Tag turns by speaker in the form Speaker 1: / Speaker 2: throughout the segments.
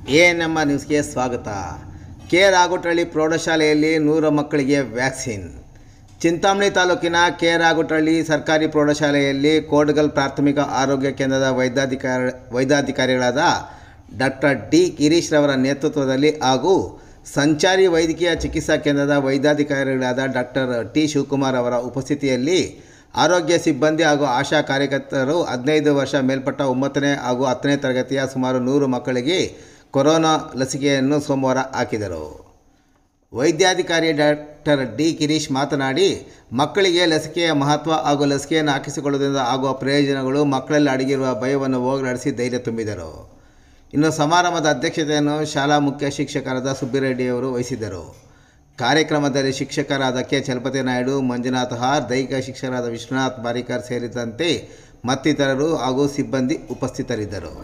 Speaker 1: ANM ನ್ಯೂಸ್ಗೆ ಸ್ವಾಗತ K ರಾಗುಟಳ್ಳಿ ಪ್ರೌಢಶಾಲೆಯಲ್ಲಿ ನೂರು ಮಕ್ಕಳಿಗೆ ವ್ಯಾಕ್ಸಿನ್ ಚಿಂತಾಮಣಿ ತಾಲೂಕಿನ ಕೆ ರಾಗುಟಳ್ಳಿ ಸರ್ಕಾರಿ ಪ್ರೌಢಶಾಲೆಯಲ್ಲಿ ಕೋಡ್ಗಲ್ ಪ್ರಾಥಮಿಕ ಆರೋಗ್ಯ ಕೇಂದ್ರದ ವೈದ್ಯಾಧಿಕಾರಿ ವೈದ್ಯಾಧಿಕಾರಿಗಳಾದ ಡಾಕ್ಟರ್ ಡಿ ಗಿರೀಶ್ ರವರ ನೇತೃತ್ವದಲ್ಲಿ ಹಾಗೂ ಸಂಚಾರಿ ವೈದ್ಯಕೀಯ ಚಿಕಿತ್ಸಾ ಕೇಂದ್ರದ ವೈದ್ಯಾಧಿಕಾರಿಗಳಾದ ಡಾಕ್ಟರ್ ಟಿ ಶಿವಕುಮಾರ್ ಅವರ ಉಪಸ್ಥಿತಿಯಲ್ಲಿ ಆರೋಗ್ಯ ಸಿಬ್ಬಂದಿ ಹಾಗೂ ಆಶಾ ಕಾರ್ಯಕರ್ತರು ಹದಿನೈದು ವರ್ಷ ಮೇಲ್ಪಟ್ಟ ಒಂಬತ್ತನೇ ಹಾಗೂ ಹತ್ತನೇ ತರಗತಿಯ ಸುಮಾರು ನೂರು ಮಕ್ಕಳಿಗೆ ಕೊರೋನಾ ಲಸಿಕೆಯನ್ನು ಸೋಮವಾರ ಹಾಕಿದರು ವೈದ್ಯಾಧಿಕಾರಿ ಡಾಕ್ಟರ್ ಡಿ ಗಿರೀಶ್ ಮಾತನಾಡಿ ಮಕ್ಕಳಿಗೆ ಲಸಿಕೆಯ ಮಹತ್ವ ಹಾಗೂ ಲಸಿಕೆಯನ್ನು ಹಾಕಿಸಿಕೊಳ್ಳುವುದರಿಂದ ಆಗುವ ಪ್ರಯೋಜನಗಳು ಮಕ್ಕಳಲ್ಲಿ ಅಡಗಿರುವ ಭಯವನ್ನು ಹೋಗಲಾಡಿಸಿ ಧೈರ್ಯ ತುಂಬಿದರು ಇನ್ನು ಸಮಾರಂಭದ ಅಧ್ಯಕ್ಷತೆಯನ್ನು ಶಾಲಾ ಮುಖ್ಯ ಶಿಕ್ಷಕರಾದ ಸುಬ್ಬಿರೆಡ್ಡಿಯವರು ವಹಿಸಿದ್ದರು ಕಾರ್ಯಕ್ರಮದಲ್ಲಿ ಶಿಕ್ಷಕರಾದ ಕೆ ಚಲಪತಿ ನಾಯ್ಡು ಮಂಜುನಾಥ್ ಹಾರ್ ದೈಹಿಕ ಶಿಕ್ಷಕರಾದ ವಿಶ್ವನಾಥ್ ಬಾರಿಕರ್ ಸೇರಿದಂತೆ ಮತ್ತಿತರರು ಹಾಗೂ ಸಿಬ್ಬಂದಿ ಉಪಸ್ಥಿತರಿದ್ದರು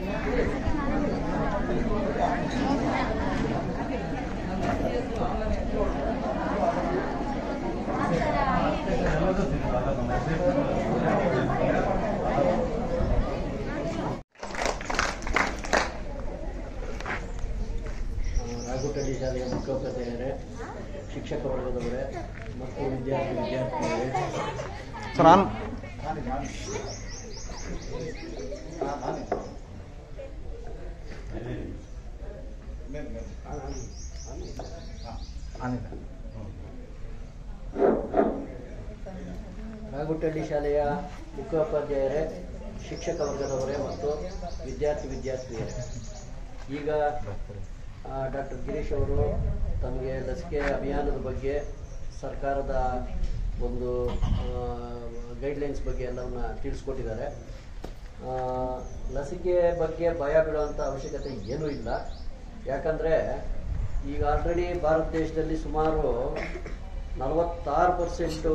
Speaker 2: ರಾಗುಟಳ್ಳಿ ಶಾಲೆಯ ಮುಖ್ಯೋಪಾಧ್ಯಾಯರೇ ಶಿಕ್ಷಕ ವರ್ಗದವರೇ ಮತ್ತು ವಿದ್ಯಾರ್ಥಿ ವಿದ್ಯಾರ್ಥಿಗಳೇ ರಾಗುಟಳ್ಳಿ ಶಾಲೆಯ ಮುಖ್ಯೋಪಾಧ್ಯಾಯರೇ ಶಿಕ್ಷಕ ವರ್ಗದವರೇ ಮತ್ತು ವಿದ್ಯಾರ್ಥಿ ವಿದ್ಯಾರ್ಥಿಯರೇ ಈಗ ಡಾಕ್ಟರ್ ಗಿರೀಶ್ ಅವರು ತಮಗೆ ಲಸಿಕೆ ಅಭಿಯಾನದ ಬಗ್ಗೆ ಸರ್ಕಾರದ ಒಂದು ಗೈಡ್ಲೈನ್ಸ್ ಬಗ್ಗೆ ಎಲ್ಲವನ್ನ ತಿಳಿಸ್ಕೊಟ್ಟಿದ್ದಾರೆ ಆ, ಲಸಿಕೆ ಬಗ್ಗೆ ಭಯ ಬೀಳುವಂಥ ಅವಶ್ಯಕತೆ ಏನೂ ಇಲ್ಲ ಯಾಕಂದರೆ ಈಗ ಆಲ್ರೆಡಿ ಭಾರತ ದೇಶದಲ್ಲಿ ಸುಮಾರು ನಲವತ್ತಾರು ಪರ್ಸೆಂಟು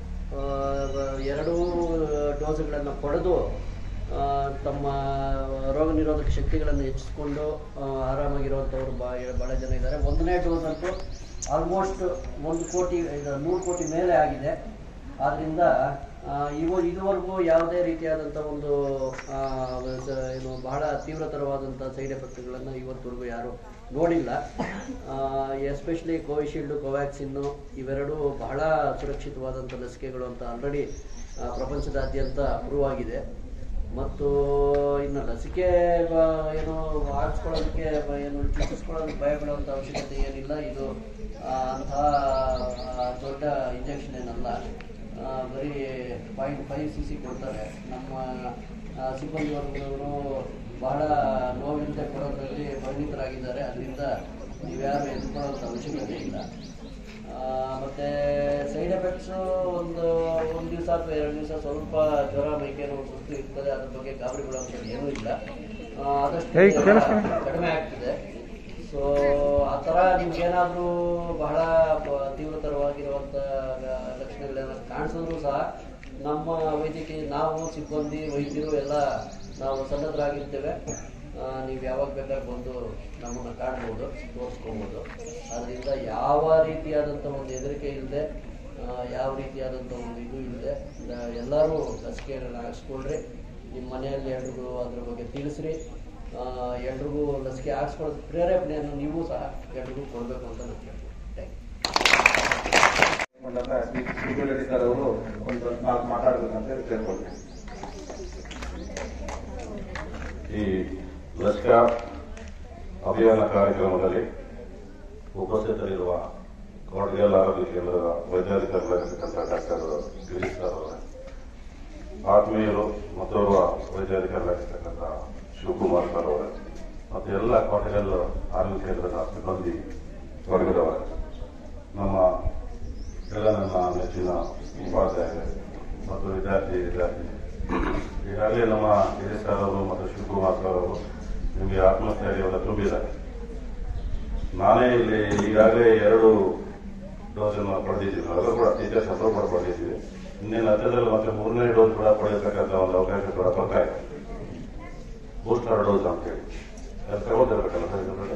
Speaker 2: ಎರಡೂ ಡೋಸ್ಗಳನ್ನು ಪಡೆದು ಆ, ತಮ್ಮ ರೋಗ ನಿರೋಧಕ ಶಕ್ತಿಗಳನ್ನು ಹೆಚ್ಚಿಸ್ಕೊಂಡು ಆ, ಆರಾಮಾಗಿರುವಂಥವ್ರು ಬಾ ಭಾಳ ಜನ ಇದ್ದಾರೆ ಒಂದನೇ ಡೋಸ್ ಅಂತೂ ಆಲ್ಮೋಸ್ಟ್ ಒಂದು ಕೋಟಿ ಇದು ನೂರು ಕೋಟಿ ಮೇಲೆ ಆಗಿದೆ ಆದ್ದರಿಂದ ಆ, ಇವು ಇದುವರೆಗೂ ಯಾವುದೇ ರೀತಿಯಾದಂಥ ಒಂದು ಆ, ಸ- ಏನು ಬಹಳ ತೀವ್ರತರವಾದಂಥ ಸೈಡ್ ಎಫೆಕ್ಟ್ಗಳನ್ನು ಇವತ್ತವರೆಗೂ ಯಾರು ನೋಡಿಲ್ಲ ಎಸ್ಪೆಷಲಿ ಕೋವಿಶೀಲ್ಡು ಕೋವ್ಯಾಕ್ಸಿನ್ನು ಇವೆರಡೂ ಬಹಳ ಸುರಕ್ಷಿತವಾದಂಥ ಲಸಿಕೆಗಳು ಅಂತ ಆಲ್ರೆಡಿ ಪ್ರಪಂಚದಾದ್ಯಂತ ಪ್ರೂವ್ ಆಗಿದೆ ಮತ್ತು ಇನ್ನು ಲಸಿಕೆ ಬ- ಏನು ಹಾಕ್ಸ್ಕೊಳ್ಳೋದಕ್ಕೆ ಬ- ಏನು ಚಿಕಿತ್ಸ್ಕೊಳ್ಳೋದಕ್ಕೆ ಭಯ ಬೀಳುವಂಥ ಅವಶ್ಯಕತೆ ಏನಿಲ್ಲ ಇದು ಆ, ಅಂತಹ ಆ, ದೊಡ್ಡ ಇಂಜೆಕ್ಷನ್ ಏನಲ್ಲ ಆ, ಬರೀ ಪಾಯಿಂಟ್ ಫೈವ್ ಸಿ ಸಿ ಕೊಡ್ತಾರೆ ನಮ್ಮ ಆ, ಸಿಬ್ಬಂದಿ ವರ್ಗದವರು ಬಹಳ ನೋವಿಲ್ಲದೆ ಕೊಡೋದ್ರಲ್ಲಿ ಪರಿಣಿತರಾಗಿದ್ದಾರೆ ಅದರಿಂದ ನೀವ್ಯಾರು ಎದುರ್ಕೊಳ್ಳೋಂಥ ಅವಶ್ಯಕತೆ ಇಲ್ಲ ಆ, ಮತ್ತೆ ಸೈಡ್ ಎಫೆಕ್ಟ್ಸು ಒಂದು ಒಂದು ದಿವಸ ಅಥವಾ ಎರಡು ದಿವಸ ಸ್ವಲ್ಪ ಜ್ವರ ಮೈಕೈ ನೋವು ಸುಸ್ತು ಇರ್ತದೆ ಅದ್ರ ಬಗ್ಗೆ ಗಾಬರಿ ಬೀಳುವಂಥದ್ದು ಏನೂ ಇಲ್ಲ ಆ, ಆದಷ್ಟು ಬೇಗ ಕಡಿಮೆ ಆಗ್ತದೆ ಸೊ ಆ ಥರ ನಿಮ್ಗೇನಾದರೂ ಬಹಳ ಬ- ತೀವ್ರತರವಾಗಿರುವಂಥ ಲಕ್ಷಣಗಳೇನಾದ್ರು ಕಾಣಿಸಿದ್ರು ಸಹ ನಮ್ಮ ವೈದ್ಯಕೀಯ ನಾವು ಸಿಬ್ಬಂದಿ ವೈದ್ಯರು ಎಲ್ಲ ನಾವು ಸನ್ನದ್ಧರಾಗಿರ್ತೇವೆ ಆ, ನೀವು ಯಾವಾಗ ಬೇಕಾದ್ರೆ ಬಂದು ನಮ್ಮನ್ನು ಕಾಣ್ಬೋದು ತೋರಿಸ್ಕೊಬೋದು ಅದರಿಂದ ಯಾವ ರೀತಿಯಾದಂಥ ಒಂದು ಹೆದರಿಕೆ ಇಲ್ಲದೆ ಯಾವ ರೀತಿಯಾದಂಥ ಒಂದು ಇದು ಇಲ್ಲದೆ ಎಲ್ಲರೂ ಲಸಿಕೆಗಳನ್ನ ಹಾಕ್ಸ್ಕೊಳ್ರಿ ನಿಮ್ಮ ಮನೆಯಲ್ಲಿ ಎಲ್ರಿಗೂ ಅದ್ರ ಬಗ್ಗೆ ತಿಳಿಸ್ರಿ ಆ, ಎಲ್ರಿಗೂ ಲಸಿಕೆ ಹಾಕ್ಸ್ಕೊಳ್ಳೋದು ಪ್ರೇರೇಪಣೆಯನ್ನು ನೀವು ಸಹ ಎಲ್ರಿಗೂ ಕೊಡಬೇಕು ಅಂತ ನಾನು ಕೇಳ್ತೀನಿ ಥ್ಯಾಂಕ್ ಯು
Speaker 3: ಸುಬ್ಬಿರೆಡ್ಡಿ ಸರ್ ಅವರು ಒಂದು ನಾಲ್ಕು ಮಾತಾಡಬೇಕಂತ ಹೇಳಿ ಕೇಳ್ಕೊಳ್ತೀನಿ
Speaker 4: ಈ ಲಸಿಕಾ ಅಭಿಯಾನ ಕಾರ್ಯಕ್ರಮದಲ್ಲಿ ಉಪಸ್ಥಿತರಿರುವ ಕೊಡಗಲ್ ಆರೋಗ್ಯ ಕೇಂದ್ರದ ವೈದ್ಯಾಧಿಕಾರಿಗಳಾಗಿರ್ತಕ್ಕಂಥ ಡಾಕ್ಟರ್ ಗಿರೀಶ್ ಸರ್ ಅವರೇ ಆತ್ಮೀಯರು ಮತ್ತೋರ್ವ ವೈದ್ಯಾಧಿಕಾರಿಗಳಾಗಿರ್ತಕ್ಕಂಥ ಶಿವಕುಮಾರ್ ಸರ್ ಅವರೇ ಮತ್ತು ಎಲ್ಲ ಕೊಡಗಲ್ ಆರೋಗ್ಯ ಕೇಂದ್ರದ ಸಿಬ್ಬಂದಿ ವರ್ಗದವರೇ ನಮ್ಮ ಎಲ್ಲ ನನ್ನ ನೆಚ್ಚಿನ ಉಪಾಧ್ಯಾಯರೇ ಮತ್ತು ವಿದ್ಯಾರ್ಥಿ ವಿದ್ಯಾರ್ಥಿ ಈಗಾಗಲೇ ನಮ್ಮ ಗಿರೀಶ್ ಸರ್ ಅವರು ಮತ್ತು ಶಿವಕುಮಾರ್ ಸರ್ ಅವರು ನಿಮಗೆ ಆತ್ಮಸ್ಥೈರ್ಯವನ್ನು ತುಂಬಿದ್ದಾರೆ ನಾನೇ ಇಲ್ಲಿ ಈಗಾಗಲೇ ಎರಡು ಡೋಸನ್ನು ಪಡೆದಿದ್ದೀವಿ ನಾವೆಲ್ಲ ಕೂಡ ಟೀಚರ್ಸ್ ಹತ್ರ ಕೂಡ ಪಡೆದಿದ್ದೀವಿ ಇನ್ನೇನು ಹತ್ತಿರದಲ್ಲಿ ಮತ್ತೆ ಮೂರನೇ ಡೋಸ್ ಕೂಡ ಪಡೆಯತಕ್ಕಂಥ ಒಂದು ಅವಕಾಶ ಕೂಡ ಬರ್ತಾ ಇದೆ ಬೂಸ್ಟರ್ ಡೋಸ್ ಅಂತ ಹೇಳಿ ಅದು ತಗೋತಿರ್ಬೇಕಲ್ಲ ಸರ್ ಇದರಲ್ಲಿ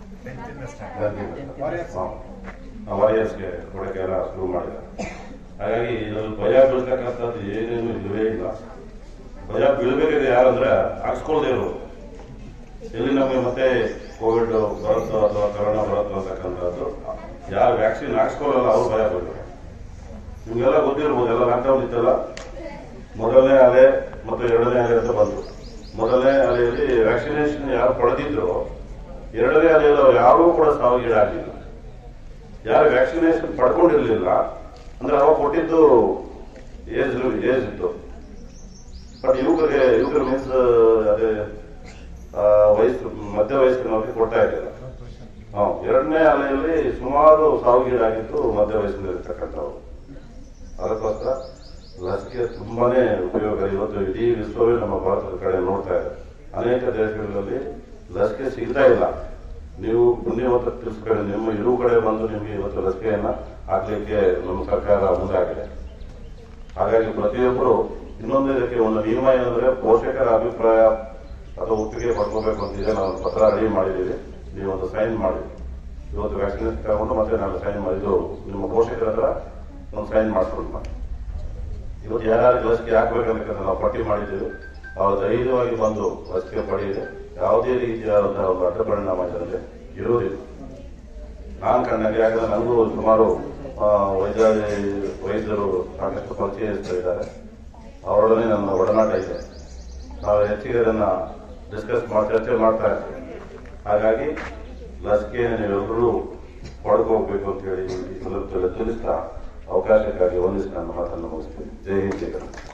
Speaker 4: ವಾರಿಯರ್ಸ್ಗೆ ಕೊಡಕ್ಕೆ ಎಲ್ಲ ಶುರು ಮಾಡಿದ್ದಾರೆ ಹಾಗಾಗಿ ಇದ್ರಲ್ಲಿ ಭಯ ಬೀಳ್ತಕ್ಕಂಥದ್ದು ಏನೇನು ಇಲ್ಲವೇ ಇಲ್ಲ ಭಯ ಬೀಳ್ಬೇಕಿದೆ ಯಾರಂದ್ರೆ ಹಾಕ್ಸ್ಕೊಳ್ದೇ ಇರೋರು ಎಲ್ಲಿ ನಮಗೆ ಮತ್ತೆ ಕೋವಿಡ್ ಬರುತ್ತೋ ಅಥವಾ ಕೊರೋನಾ ಬರುತ್ತೋ ಅಂತಕ್ಕಂಥದ್ದು ಯಾರು ವ್ಯಾಕ್ಸಿನ್ ಹಾಕ್ಸ್ಕೊಳ್ಳಲ್ಲ ಅವ್ರು ಭಯ ಪಡ್ತಾರೆ ನಿಮಗೆಲ್ಲ ಗೊತ್ತಿರ್ಬೋದು ಎಲ್ಲ ಲಾಕ್ಡೌನ್ ಇತ್ತಲ್ಲ ಮೊದಲನೇ ಅಲೆ ಮತ್ತು ಎರಡನೇ ಅಲೆ ಅಂತ ಬಂತು ಮೊದಲನೇ ಅಲೆಯಲ್ಲಿ ವ್ಯಾಕ್ಸಿನೇಷನ್ ಯಾರು ಪಡೆದಿದ್ರು ಎರಡನೇ ಅಲೆಯಲ್ಲಿ ಅವ್ರು ಯಾರೂ ಕೂಡ ಸಾವಿಗೀಡಾಗಲಿಲ್ಲ ಯಾರು ವ್ಯಾಕ್ಸಿನೇಷನ್ ಪಡ್ಕೊಂಡಿರ್ಲಿಲ್ಲ ಅಂದ್ರೆ ಅವಾಗ ಕೊಟ್ಟಿದ್ದು ಏಜ್ ಏಜ್ ಇತ್ತು ಬಟ್ ಯುವಕರಿಗೆ ಯುವಕರು ಮೀನ್ಸ್ ಅದೇ ಆ, ವಯಸ್ಸು ಮಧ್ಯ ವಯಸ್ಸಿನವರಿಗೆ ಕೊಡ್ತಾ ಇರಲಿಲ್ಲ ಹಾ ಎರಡನೇ ಅಲೆಯಲ್ಲಿ ಸುಮಾರು ಸಾವಿಗೀಡಾಗಿದ್ದು ಮಧ್ಯ ವಯಸ್ಸಿನಲ್ಲಿರ್ತಕ್ಕಂಥವ್ರು ಅದಕ್ಕೋಸ್ಕರ ಲಸಿಕೆ ತುಂಬಾನೇ ಉಪಯೋಗ ಇವತ್ತು ಇಡೀ ವಿಶ್ವವೇ ನಮ್ಮ ಭಾರತದ ಕಡೆ ನೋಡ್ತಾ ಇದೆ ಅನೇಕ ದೇಶಗಳಲ್ಲಿ ಲಸಿಕೆ ಸಿಗ್ತಾ ಇಲ್ಲ ನೀವು ಪುಣ್ಯವತ್ತ ತಿಳಿಸ್ಕೊಳ್ಳಿ ನಿಮ್ಮ ಇರು ಕಡೆ ಬಂದು ನಿಮಗೆ ಇವತ್ತು ಲಸಿಕೆಯನ್ನ ಹಾಕ್ಲಿಕ್ಕೆ ನಮ್ಮ ಸರ್ಕಾರ ಮುಂದಾಗಿದೆ ಹಾಗಾಗಿ ಪ್ರತಿಯೊಬ್ಬರು ಇನ್ನೊಂದು ಇದಕ್ಕೆ ಒಂದು ನಿಯಮ ಏನಂದ್ರೆ ಪೋಷಕರ ಅಭಿಪ್ರಾಯ ಅಥವಾ ಒಪ್ಪಿಗೆ ಪಡ್ಕೋಬೇಕು ಅಂತಿದೆ ನಾವು ಒಂದು ಪತ್ರ ರೆಡಿ ಮಾಡಿದ್ದೀವಿ ನೀವು ಒಂದು ಸೈನ್ ಮಾಡಿ ಇವತ್ತು ವ್ಯಾಕ್ಸಿನೇಷನ್ ತಗೊಂಡು ಮತ್ತೆ ನಾನು ಸೈನ್ ಮಾಡಿದ್ದು ನಿಮ್ಮ ಪೋಷಕರ ಹತ್ರ ಒಂದು ಸೈನ್ ಮಾಡ್ಕೊಂಡು ಮಾಡಿ ಇವತ್ತು ಯಾರ್ಯಾರು ಲಸಿಕೆ ಹಾಕ್ಬೇಕಂತ ನಾವು ಪಟ್ಟಿ ಮಾಡಿದ್ದೀವಿ ಅವ್ರು ಧೈರ್ಯವಾಗಿ ಬಂದು ಲಸಿಕೆ ಪಡೆಯಿದೆ ಯಾವುದೇ ರೀತಿಯಾದಂತಹ ಒಂದು ಅಡ್ಡ ಪರಿಣಾಮ ಇದರಲ್ಲಿ ಇರುವುದಿಲ್ಲ ನಾನು ಕಂಡಂಗೆ ಯಾಕಂದ್ರೆ ನನಗೂ ಸುಮಾರು ಆ, ವೈದ್ಯ ವೈದ್ಯರು ಸಾಕಷ್ಟು ಪರಿಚಯಿಸ್ತಾ ಇದ್ದಾರೆ ಅವರೊಡನೆ ನನ್ನ ಒಡನಾಟ ಇದೆ ನಾವು ಹೆಚ್ಚಿಗೆ ಅದನ್ನ ಡಿಸ್ಕಸ್ ಮಾಡಿ ಚರ್ಚೆ ಮಾಡ್ತಾ ಇರ್ತೀವಿ ಹಾಗಾಗಿ ಲಸಿಕೆಯನ್ನು ನೀವೆಲ್ಲರೂ ಪಡ್ಕೋಬೇಕು ಅಂತ ಹೇಳಿ ಈ ಸಂದರ್ಭದಲ್ಲಿ ತಿಳಿಸ್ತಾ ಅವಕಾಶಕ್ಕಾಗಿ ವಂದಿಸಿ ನನ್ನ ಮಾತನ್ನು ಮುಗಿಸ್ತೀನಿ ಜೈ ಹಿಂದ್ ಜೈ ಕರ್ನಾಟಕ